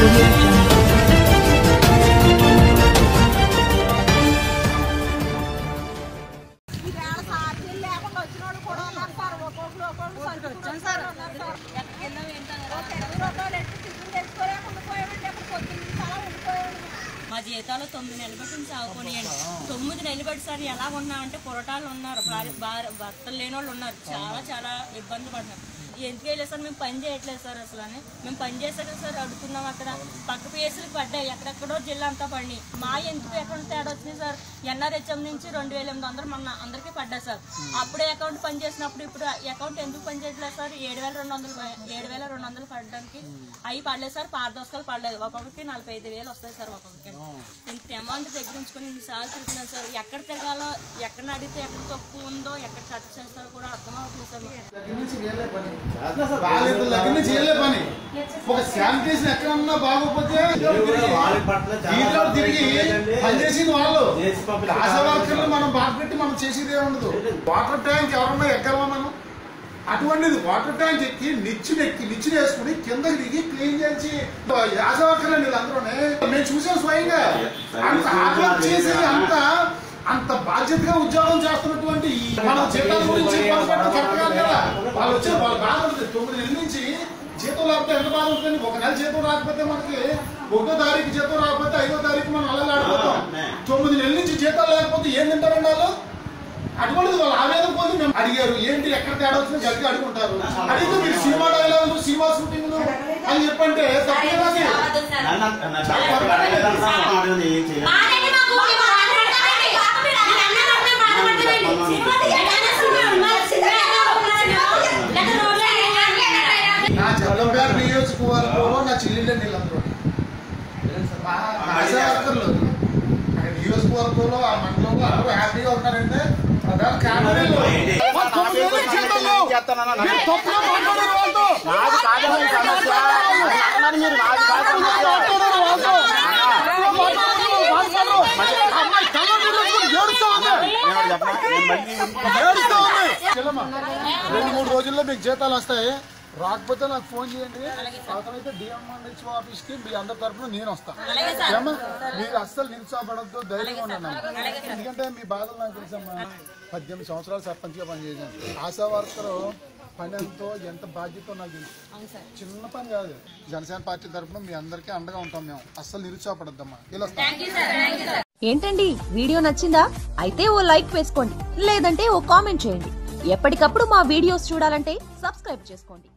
audio jungle. ఈవేళ సాధ్యం లేకుండా వచ్చిన వాళ్ళు కూడా ఉన్నారు సార్ ఒక్కొక్కరు ఒక్కొక్కరు వచ్చాను సార్ ఉన్నారు సార్ ఒక ఇరవై రూపాయలు ఎట్టి టిఫిన్ తెచ్చుకోలేకుండా పోయామండి అక్కడ పొద్దున్న చాలా ఉండిపోయాడు మా జీతాలు తొమ్మిది నెలలు బట్టి సాగుకోనియండి తొమ్మిది నెలలు బట్టి సార్ ఎలా ఉన్నామంటే పొరటాలు ఉన్నారు భార్య భార్య భర్తలు లేని వాళ్ళు ఉన్నారు చాలా చాలా ఇబ్బంది పడినారు ఎందుకు వెళ్ళలేదు సార్ మేము పని చేయట్లేదు సార్ అసలు అని మేము పని చేశాక సార్ అడుగుతున్నాం అక్కడ పక్క పిఎస్సీలకు పడ్డాయి ఎక్కడెక్కడో జిల్లా అంతా పడినాయి మా ఎందుకు అకౌంట్ తేడా వచ్చింది సార్ ఎన్ఆర్హెచ్ఎం నుంచి రెండు వేల ఎనిమిది వందలు మన అందరికీ పడ్డాయి సార్ అప్పుడే అకౌంట్ పని చేసినప్పుడు ఇప్పుడు అకౌంట్ ఎందుకు పని చేయట్లేదు సార్ ఏడు వేల రెండు వందలు ఏడు వేల రెండు వందలు పడడానికి అవి పడలేదు సార్ పారదోసకాలు పడలేదు ఒక్కొక్కరికి నలభై ఐదు వేలు వస్తాయి సార్ ఒక్కొక్కరికి ఇంత అమౌంట్ తగ్గించుకొని ఇన్నిసార్లు తిరుగుతున్నాను సార్ ఎక్కడ తిరగాలో ఎక్కడ అడిగితే ఎక్కడ తక్కువ ఉందో ఎక్కడ ఖర్చు చేస్తారో కూడా అర్థం అవుతుంది సార్ మాకు. దగ్గర నుంచి చేయలే పని బాగాలేదు దగ్గర నుంచి చేయలే పని ఒక శానిటేషన్ ఎక్కడన్నా బాగోకపోతే వీధిలో తిరిగి పనిచేసింది వాళ్ళు ఆశా వర్కర్లు మనం బాధ పెట్టి మనం చేసేది ఏమి ఉండదు వాటర్ ట్యాంక్ ఎవరన్నా ఎక్కడమా మనం అటువంటిది వాటర్ ట్యాంక్ ఎక్కి నిచ్చుని ఎక్కి నిచ్చుని వేసుకుని కిందకి దిగి క్లీన్ చేసి ఆశా వర్కర్లు వీళ్ళందరూనే మేము చూసాం స్వయంగా అంత హార్డ్ వర్క్ చేసి అంత అంత బాధ్యతగా ఉద్యోగం చేస్తున్నటువంటి ఈ మన జీతాల గురించి బాధపడడం కరెక్ట్ కాదు కదా వాళ్ళు వచ్చే వాళ్ళు బాధ ఉంటుంది తొమ్మిది నెలల నుంచి జీతం లేకపోతే ఎంత బాధ ఉంటుంది ఒక నెల జీతం రాకపోతే మనకి ఒకటో తారీఖు జీతం రాకపోతే ఐదో తారీఖు మనం అలా ఆడిపోతాం తొమ్మిది నెలల నుంచి జీతాలు లేకపోతే ఏం తింటారండి వాళ్ళు అటువంటిది వాళ్ళు ఆవేదన పోతే మేము అడిగారు ఏంటి ఎక్కడ తేడా వచ్చినా గట్టిగా అడుగుంటారు అడిగితే మీరు సినిమా డైలాగులు సినిమా షూటింగ్ అని చెప్పంటే తప్పే కాదు మానేది మాకు మీ మాట్లాడతారండి. మీరు అన్నారంటే మాట్లాడతారండి. సినిమా తీయాలి. మరి సినిమా ఉన్నారని లేక రోడ్లో వెళ్ళాలి. నా చల్లపేట నియోజకవర్గంలో నా చెల్లెళ్ళే నీళ్ళందరూ మా ఆశా వర్కర్లు అక్కడ నియోజకవర్గంలో ఆ మండలంలో అందరూ హ్యాపీగా ఉన్నారంటే ప్రధాన కారణం వీళ్ళు. వాళ్ళు తొమ్మిది నెలల జీతంలో మీరు తప్పుగా మాట్లాడారు వాళ్ళతో. తప్పుగా మాట్లాడారు వాళ్ళతో. తప్పుగా మాట్లాడారు వాళ్ళతో. అమ్మాయి కళ్ళ నీళ్ళు పెట్టుకొని ఏడుస్తా ఉంది. ఏడుస్తా ఉంది. చెల్లమ్మ, రెండు మూడు రోజుల్లో మీకు జీతాలు వస్తాయి రాకపోతే నాకు ఫోన్ చేయండి అవతలైతే డిఎంహెచ్ఓ ఆఫీస్ కి మీ అందరి తరఫున నేను వస్తాను ఏమ్మా? మీరు అస్సలు నిరుత్సాహపడద్దు ధైర్యంగా ఉండండి అమ్మా. ఎందుకంటే మీ బాధలు నాకు తెలుసమ్మా పద్దెనిమిది సంవత్సరాలు సర్పంచ్గా పనిచేసాను ఆశా వర్కర్ పని ఎంతో ఎంత బాధ్యత నాకు తెలుసు చిన్న పని కాదు జనసేన పార్టీ తరఫున మీ అందరికీ అండగా ఉంటాం మేము అస్సలు నిరుత్సాహపడద్దమ్మా ఇలా వస్తాం ఏంటండి వీడియో నచ్చిందా అయితే ఓ లైక్ వేసుకోండి లేదంటే ఓ కామెంట్ చేయండి ఎప్పటికప్పుడు మా వీడియోస్ చూడాలంటే సబ్స్క్రైబ్ చేసుకోండి